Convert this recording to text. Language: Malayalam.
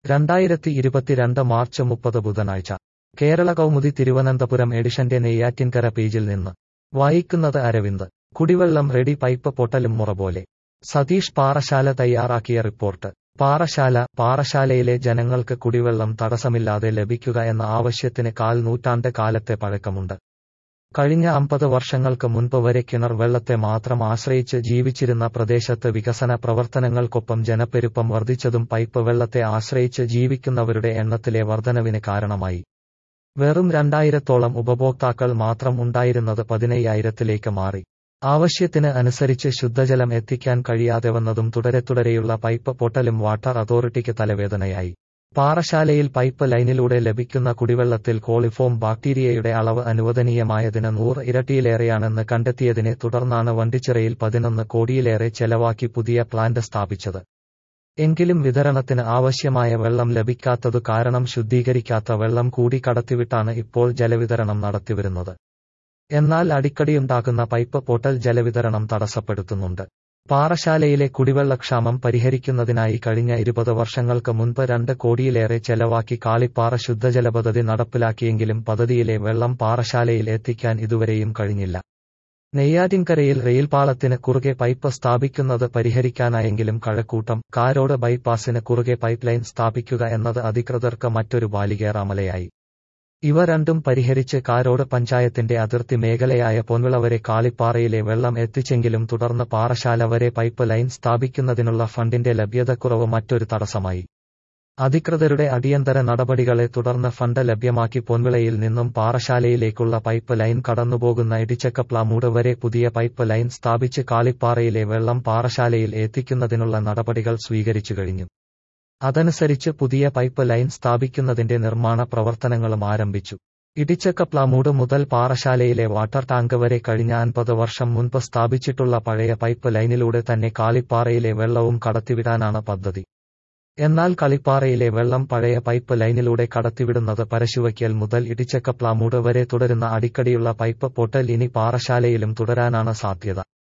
രണ്ടായിരത്തി ഇരുപത്തിരണ്ട് മാർച്ച് മുപ്പത് ബുധനാഴ്ച കേരള കൗമുദി തിരുവനന്തപുരം എഡിഷന്റെ നെയ്യാറ്റിൻകര പേജിൽ നിന്ന് വായിക്കുന്നത് അരവിന്ദ് കുടിവെള്ളം റെഡി പൈപ്പ് പൊട്ടലും മുറ പോലെ സതീഷ് പാറശാല തയ്യാറാക്കിയ റിപ്പോർട്ട് പാറശാല പാറശാലയിലെ ജനങ്ങൾക്ക് കുടിവെള്ളം തടസ്സമില്ലാതെ ലഭിക്കുക എന്ന ആവശ്യത്തിന് കാൽ നൂറ്റാണ്ട് കാലത്തെ പഴക്കമുണ്ട് കഴിഞ്ഞ അമ്പത് വർഷങ്ങൾക്ക് മുൻപ് വരെ കിണർ വെള്ളത്തെ മാത്രം ആശ്രയിച്ച് ജീവിച്ചിരുന്ന പ്രദേശത്ത് വികസന പ്രവർത്തനങ്ങൾക്കൊപ്പം ജനപ്പെരുപ്പം വർദ്ധിച്ചതും പൈപ്പ് വെള്ളത്തെ ആശ്രയിച്ച് ജീവിക്കുന്നവരുടെ എണ്ണത്തിലെ വർധനവിന് കാരണമായി വെറും രണ്ടായിരത്തോളം ഉപഭോക്താക്കൾ മാത്രം ഉണ്ടായിരുന്നത് പതിനയ്യായിരത്തിലേക്ക് മാറി ആവശ്യത്തിന് അനുസരിച്ച് ശുദ്ധജലം എത്തിക്കാൻ കഴിയാതെ വന്നതും തുടരെ തുടരെയുള്ള പൈപ്പ് പൊട്ടലും വാട്ടർ അതോറിറ്റിക്ക് തലവേദനയായി പാറശാലയിൽ പൈപ്പ് ലൈനിലൂടെ ലഭിക്കുന്ന കുടിവെള്ളത്തിൽ കോളിഫോം ബാക്ടീരിയയുടെ അളവ് അനുവദനീയമായതിന് നൂറ് ഇരട്ടിയിലേറെയാണെന്ന് കണ്ടെത്തിയതിനെ തുടർന്നാണ് വണ്ടിച്ചിറയിൽ പതിനൊന്ന് കോടിയിലേറെ ചെലവാക്കി പുതിയ പ്ലാന്റ് സ്ഥാപിച്ചത് എങ്കിലും വിതരണത്തിന് ആവശ്യമായ വെള്ളം ലഭിക്കാത്തതു കാരണം ശുദ്ധീകരിക്കാത്ത വെള്ളം കൂടി കടത്തിവിട്ടാണ് ഇപ്പോൾ ജലവിതരണം നടത്തിവരുന്നത് എന്നാൽ അടിക്കടിയുണ്ടാകുന്ന പൈപ്പ് പൊട്ടൽ ജലവിതരണം തടസ്സപ്പെടുത്തുന്നുണ്ട് പാറശാലയിലെ കുടിവെള്ളക്ഷാമം പരിഹരിക്കുന്നതിനായി കഴിഞ്ഞ ഇരുപത് വർഷങ്ങൾക്ക് മുൻപ് രണ്ട് കോടിയിലേറെ ചെലവാക്കി കാളിപ്പാറ ശുദ്ധജല പദ്ധതി നടപ്പിലാക്കിയെങ്കിലും പദ്ധതിയിലെ വെള്ളം പാറശാലയിൽ എത്തിക്കാൻ ഇതുവരെയും കഴിഞ്ഞില്ല നെയ്യാറ്റിൻകരയിൽ റെയിൽപാളത്തിന് കുറുകെ പൈപ്പ് സ്ഥാപിക്കുന്നത് പരിഹരിക്കാനായെങ്കിലും കഴക്കൂട്ടം കാരോട് ബൈപ്പാസിന് കുറുകെ പൈപ്പ് ലൈൻ സ്ഥാപിക്കുക എന്നത് അധികൃതർക്ക് മറ്റൊരു ബാലികേറാമലയായി ഇവ രണ്ടും പരിഹരിച്ച് കാരോട് പഞ്ചായത്തിന്റെ അതിർത്തി മേഖലയായ പൊൻവിള വരെ കാളിപ്പാറയിലെ വെള്ളം എത്തിച്ചെങ്കിലും തുടർന്ന് പാറശാല വരെ പൈപ്പ് ലൈൻ സ്ഥാപിക്കുന്നതിനുള്ള ഫണ്ടിന്റെ ലഭ്യതക്കുറവ് മറ്റൊരു തടസ്സമായി അധികൃതരുടെ അടിയന്തര നടപടികളെ തുടർന്ന് ഫണ്ട് ലഭ്യമാക്കി പൊൻവിളയിൽ നിന്നും പാറശാലയിലേക്കുള്ള പൈപ്പ് ലൈൻ കടന്നുപോകുന്ന ഇടിച്ചക്കപ്ലാമൂട് വരെ പുതിയ പൈപ്പ് ലൈൻ സ്ഥാപിച്ച് കാളിപ്പാറയിലെ വെള്ളം പാറശാലയിൽ എത്തിക്കുന്നതിനുള്ള നടപടികൾ സ്വീകരിച്ചു കഴിഞ്ഞു അതനുസരിച്ച് പുതിയ പൈപ്പ് ലൈൻ സ്ഥാപിക്കുന്നതിന്റെ നിർമ്മാണ പ്രവർത്തനങ്ങളും ആരംഭിച്ചു ഇടിച്ചക്കപ്ലാമൂട് മുതൽ പാറശാലയിലെ വാട്ടർ ടാങ്ക് വരെ കഴിഞ്ഞ അൻപത് വർഷം മുൻപ് സ്ഥാപിച്ചിട്ടുള്ള പഴയ പൈപ്പ് ലൈനിലൂടെ തന്നെ കാളിപ്പാറയിലെ വെള്ളവും കടത്തിവിടാനാണ് പദ്ധതി എന്നാൽ കളിപ്പാറയിലെ വെള്ളം പഴയ പൈപ്പ് ലൈനിലൂടെ കടത്തിവിടുന്നത് പരശുവയ്ക്കൽ മുതൽ ഇടിച്ചക്കപ്ലാമൂട് വരെ തുടരുന്ന അടിക്കടിയുള്ള പൈപ്പ് പൊട്ടൽ ഇനി പാറശാലയിലും തുടരാനാണ് സാധ്യത